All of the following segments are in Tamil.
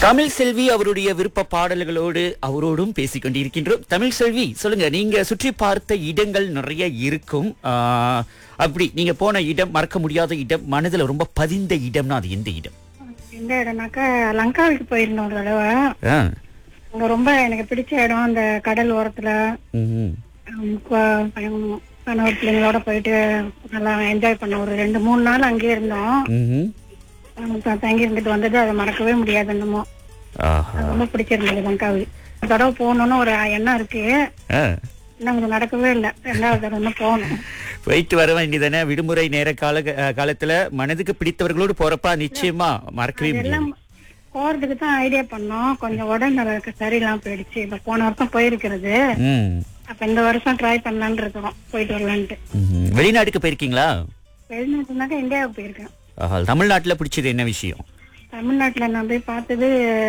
தமிழ் செல்வி அவருடைய விருப்ப பாடல்களோடு அவரோடும் பேசிக் கொண்டிருக்கின்றோம் தமிழ் செல்வி சொல்லுங்க நீங்க சுற்றி பார்த்த இடங்கள் நிறைய இருக்கும் ஆ, அப்படி நீங்க போன இடம் மறக்க முடியாத இடம் மனதுல ரொம்ப பதிந்த இடம்னா அது எந்த இடம் எந்த இடம்னாக்கா லங்காவுக்கு போயிருந்தோம் ஒரு தடவை ஆ. அங்க ரொம்ப எனக்கு பிடிச்ச இடம் அந்த கடல் ஓரத்துல ம்ஹும். ஹம், கொ- பையன் கணவர் பிள்ளைங்களோட போயிட்டு நல்லா என்ஜாய் பண்ணோம் ஒரு ரெண்டு மூணு நாள் அங்கேயே இருந்தோம் ம்ஹும். ஹம், த- தங்கி இருந்துட்டு வந்தது அதை மறக்கவே முடியாது என்னமோ ஆஹா. அது ரொம்ப பிடிச்சிருந்தது லங்காவில் ஒரு தடவை போகணும்னு ஒரு எண்ணம் இருக்கு ஆ. இன்னும் கொஞ்சம் நடக்கவே இல்லை ரெண்டாவது தடவை இன்னும் போகணும் போயிட்டு வர வேண்டியதானே விடுமுறை நேர கால காலத்துல மனதுக்கு பிடித்தவர்களோடு போறப்பா நிச்சயமா மறக்கவே எல்லாம் முடியாது போறதுக்கு தான் ஐடியா பண்ணோம் கொஞ்சம் உடல்நல சரியில்லாம போயிடுச்சு இப்ப போன வருஷம் போயிருக்கிறது ம். அப்ப இந்த வருஷம் ட்ரை பண்ணலான்னு இருக்கிறோம் போயிட்டு வரலான்ட்டு ம்ஹும். வெளிநாட்டுக்கு போயிருக்கீங்களா வெளிநாட்டுனாக்கா இந்தியாவுக்கு போயிருக்கேன் ஆஹா. தமிழ்நாட்டுல பிடிச்சது என்ன விஷயம் தமிழ்நாட்டுல நான் போய் பார்த்தது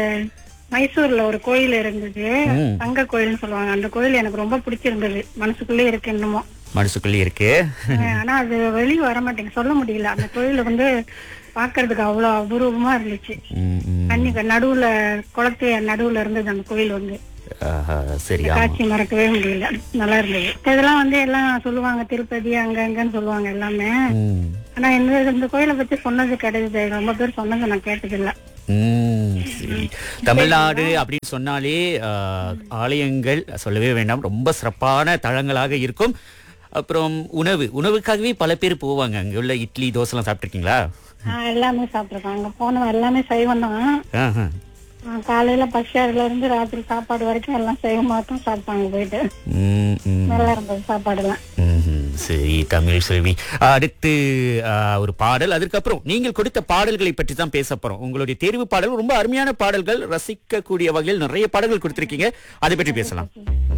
மைசூர்ல ஒரு கோயில் இருந்தது ம். தங்க கோயில்னு சொல்லுவாங்க அந்த கோயில் எனக்கு ரொம்ப பிடிச்சிருந்தது மனசுக்குள்ளே இருக்கு இன்னமும் மனசுக்குள்ளே இருக்கு அஹ் ஆனா அது வெளியே வர மாட்டேங்க சொல்ல முடியல அந்த கோயில் வந்து பாக்குறதுக்கு அவ்வளவு அபூர்வமா இருந்துச்சு ம், ம். தண்ணி நடுவுல குளத்து நடுவுல இருந்தது அந்த கோயில் வந்து ஆஹா, சரி ஆமா காட்சி மறக்கவே முடியல நல்லா இருந்தது இதெல்லாம் வந்து எல்லாம் சொல்லுவாங்க திருப்பதி அங்க அங்கன்னு சொல்லுவாங்க எல்லாமே ம். ஆனா இந்த இந்த கோயிலை பத்தி சொன்னது கிடையாது ரொம்ப பேர் சொன்னது நான் கேட்டதில்ல ம், சரி தமிழ்நாடு அப்படின்னு சொன்னாலே ஆ, ஆலயங்கள் சொல்லவே வேண்டாம் ரொம்ப சிறப்பான தளங்களாக இருக்கும் அப்புறம் உணவு உணவுக்காகவே பல பேர் போவாங்க அங்க உள்ள இட்லி தோசைலாம் சாப்பிட்டுருக்கீங்களா ஆஹ் எல்லாமே சாப்பிட்டுருக்கோம் அங்க போனோம் எல்லாமே சைவம் தான் ஆஹா. ஆஹ் காலையில பசியாறுல இருந்து ராத்திரி சாப்பாடு வரைக்கும் எல்லாம் சைவமா தான் சாப்பிட்டாங்க போயிட்டு ம், ம். நல்லா இருந்தது சாப்பாடு எல்லாம் ம்ஹும். சரி தமிழ் செல்வி அடுத்து ஆ, ஒரு பாடல் அதற்கப்புறம் நீங்கள் கொடுத்த பாடல்களை பற்றி தான் பேச போறோம் உங்களுடைய தேர்வு பாடல் ரொம்ப அருமையான பாடல்கள் ரசிக்கக்கூடிய வகையில் நிறைய பாடல்கள் கொடுத்திருக்கீங்க அதை பற்றி பேசலாம்